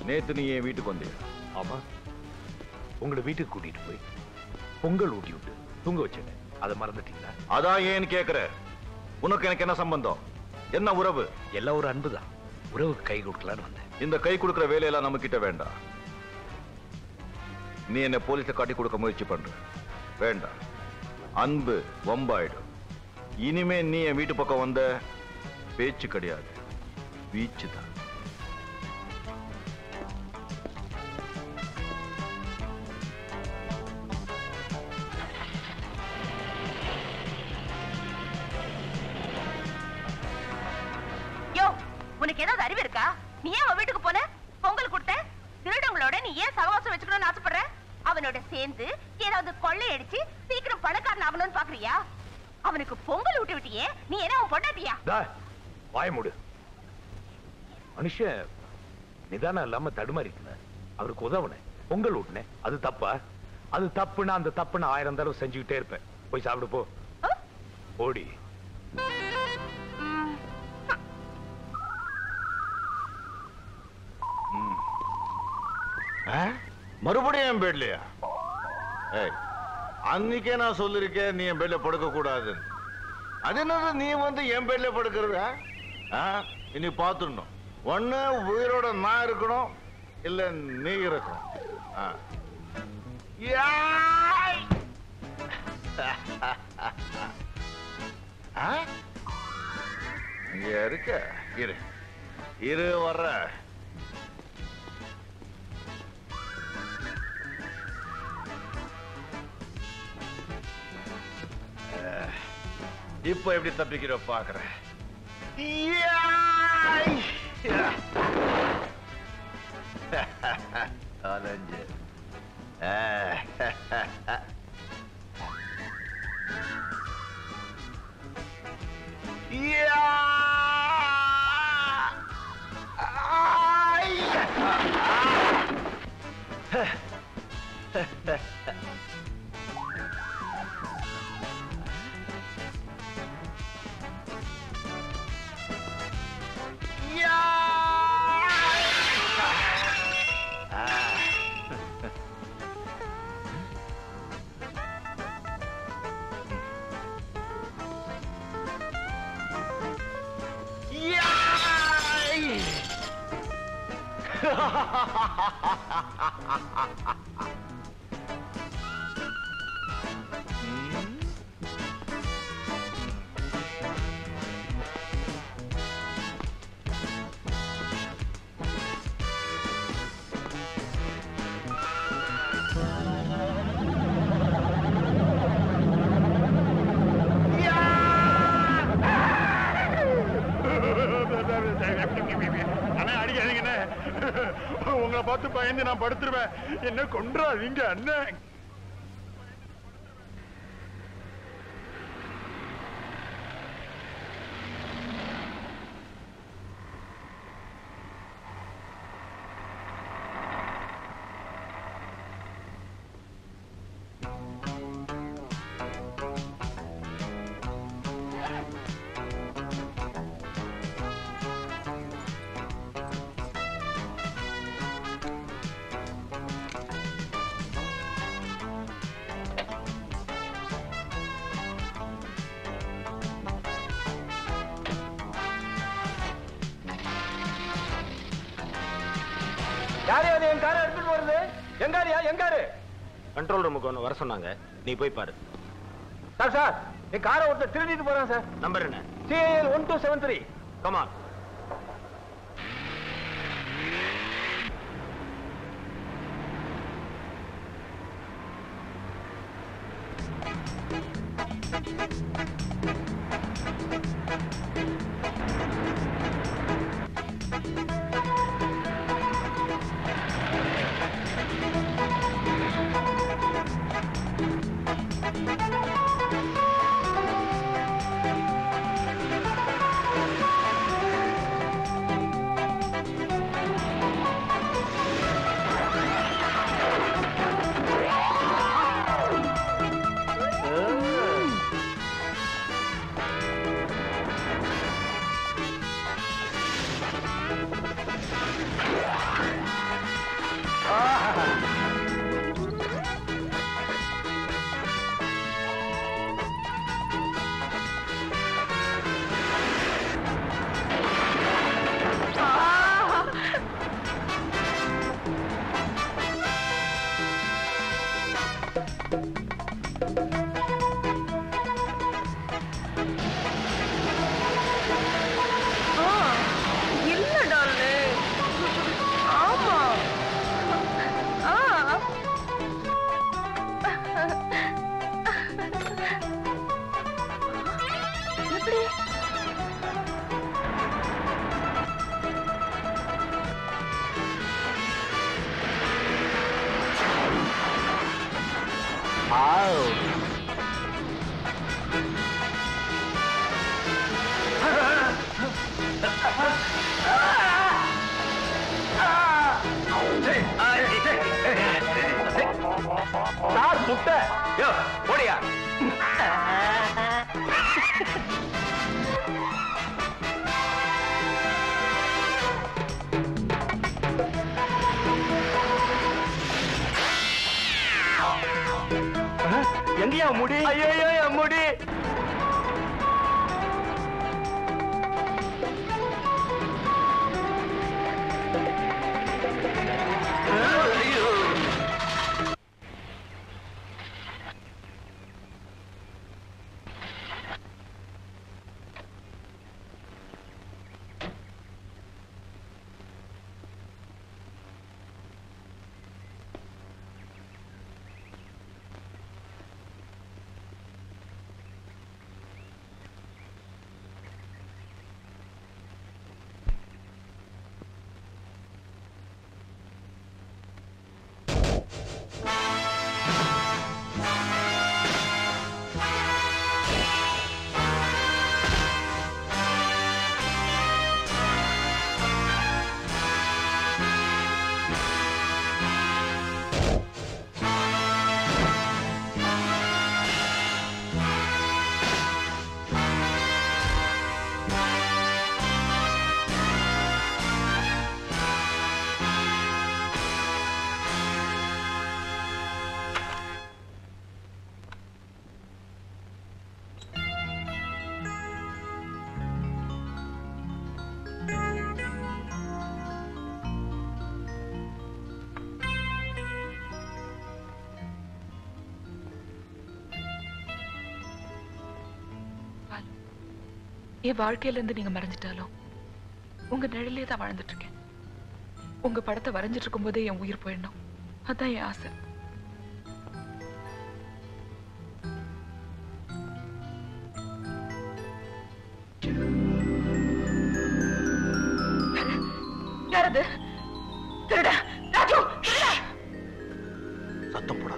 நேத்து நீ என் வீட்டுக்கு வந்தியா ஆமா உங்களை வீட்டுக்கு கூட்டிட்டு போய் பொங்கல் ஊட்டி விட்டு தூங்க வச்சேன் அதை மறந்துட்டீங்களா அதான் ஏன்னு கேக்குற உனக்கு எனக்கு என்ன சம்பந்தம் என்ன உறவு எல்லாம் ஒரு அன்புதான் உறவுக்கு கை கொடுக்கலான்னு வந்தேன் இந்த கை கொடுக்கிற வேலையெல்லாம் நம்ம கிட்ட வேண்டாம் நீ என்ன போலீஸை காட்டி கொடுக்க முயற்சி பண்ற வேண்டாம் அன்பு வம்பாயிடும் இனிமே நீ என் வீட்டு பக்கம் வந்த பேச்சு கிடையாது வீச்சு தான் யோ உனக்கு ஏதாவது அறிவு இருக்கா நீ ஏன் அவன் வீட்டுக்கு போன பொங்கல் கொடுத்த திருடங்களோட நீ ஏன் சகவாசம் வச்சுக்கணும்னு ஆசைப்படுற அவனோட சேர்ந்து ஏதாவது கொள்ளையடிச்சு சீக்கிரம் பணக்காரன் ஆகணும்னு பாக்குறியா அவனுக்கு பொங்கல் விட்டு விட்டியே நீ என்ன அவன் பொண்டாட்டியா டா, வாய மூடு மனுஷன் நிதானம் இல்லாம தடுமாறிட்டுன அவருக்கு உதவுனேன் பொங்கல் ஊட்டினேன் அது தப்பா அது தப்புன்னா அந்த தப்பு நான் ஆயிரம் தடவை செஞ்சுக்கிட்டே இருப்பேன் போய் சாப்பிடு போ ஓடி மறுபடியும் என் பெட்லையா ஏய் அன்னைக்கே நான் சொல்லிருக்கேன் நீ என் பெட்ல படுக்க கூடாது அது என்னது நீ வந்து என் பெட்ல படுக்கிறது ஆ? ஆ? இனி பார்த்துடணும் ஒண்ணு உயிரோட நான் இருக்கணும் இல்ல நீ இருக்கணும் ஆ. யாய்! ஆ? இங்க இருக்க இரு இரு வர்ற இப்போ எப்படி தப்பிக்கிற பாக்குறேன் அலைஞ்சு அண்ணா அடிக்காதீங்கண்ணே உங்களை பார்த்து பயந்து நான் படுத்துருவேன் என்ன கொன்றாதீங்க அண்ணன் யாரு அது என் காரை எடுத்துட்டு போறது எங்காரியா எங்காரு கண்ட்ரோல் ரூமுக்கு ஒன்று வர சொன்னாங்க நீ போய் பாரு சார் சார் என் காரை ஒருத்தர் திருடிட்டு போறான் சார் நம்பர் என்ன CAL one two seven three come on எப்படி சார் முட்டை யோ ஓடியா எங்கயா முடி ஐயோ என் முடி என் வாழ்க்கையில இருந்து நீங்க மறைஞ்சிட்டாலும் உங்க நிழலே தான் வாழ்ந்துட்டு இருக்கேன் உங்க படத்தை வரைஞ்சிட்டு இருக்கும் போதே என் உயிர் போயிடணும் அதான் என் ஆசை யாரது திருடா ராஜு திருடா சத்தம் போடாத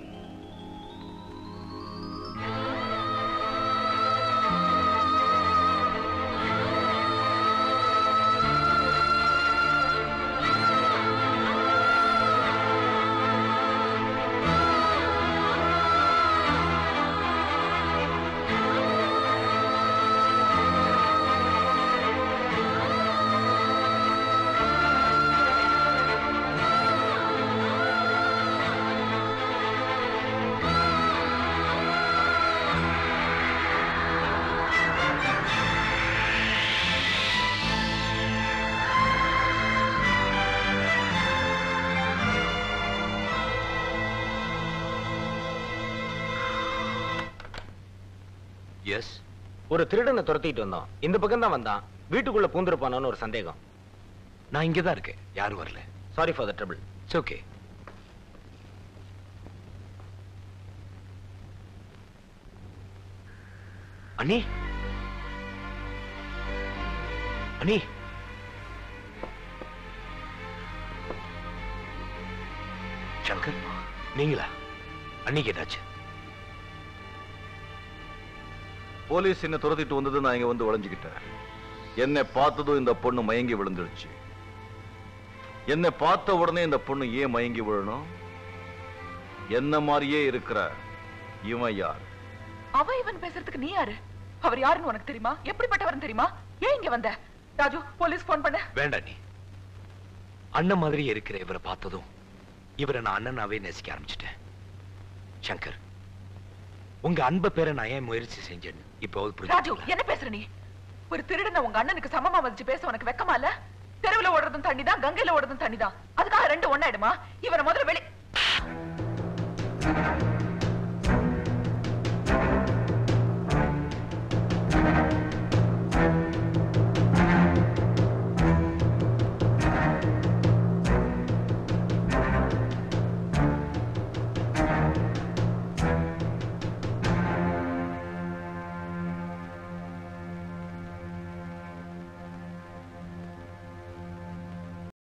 எஸ் ஒரு திருடனை துரத்திட்டு வந்தோம் இந்த பக்கம் தான் வந்தான் வீட்டுக்குள்ள பூந்திருப்பானோன்னு ஒரு சந்தேகம் நான் இங்கே தான் இருக்கேன் யாரும் வரல sorry for the trouble it's okay அண்ணி அண்ணி சங்கர் நீங்களா அன்னிக்கு என்னாச்சு போலீஸ் என்ன துரத்திட்டு வந்தது நான் இங்க வந்து ஒளிஞ்சுக்கிட்டேன் என்னை பார்த்ததும் இந்த பொண்ணு மயங்கி விழுந்துடுச்சு என்னை பார்த்த உடனே இந்த பொண்ணு ஏன் மயங்கி விழணும் என்ன மாதிரியே இருக்கிற இவன் யார் அவ இவன் பேசுறதுக்கு நீ யாரு அவர் யாருன்னு உனக்கு தெரியுமா எப்படிப்பட்டவர்னு தெரியுமா ஏன் இங்க வந்த ராஜு போலீஸ் போன் பண்ண வேண்டாம் நீ அண்ணன் மாதிரி இருக்கிற இவரை பார்த்ததும் இவரை நான் அண்ணனாவே நேசிக்க ஆரம்பிச்சிட்டேன் சங்கர் உங்க அன்ப பேரை நான் ஏன் முயற்சி செஞ்சேன்னு இப்போ ராஜு புரிஞ்சு என்ன பேசுற நீ ஒரு திருடனை உங்க அண்ணனுக்கு சமமா மதிச்சு பேச உனக்கு வெக்கமா இல்ல தெருவுல ஓடுறதும் தண்ணி தான் கங்கையில ஓடுறதும் தண்ணி தான் அதுக்காக ரெண்டு ஒண்ணாயிடுமா இவனை முதல்ல வெளி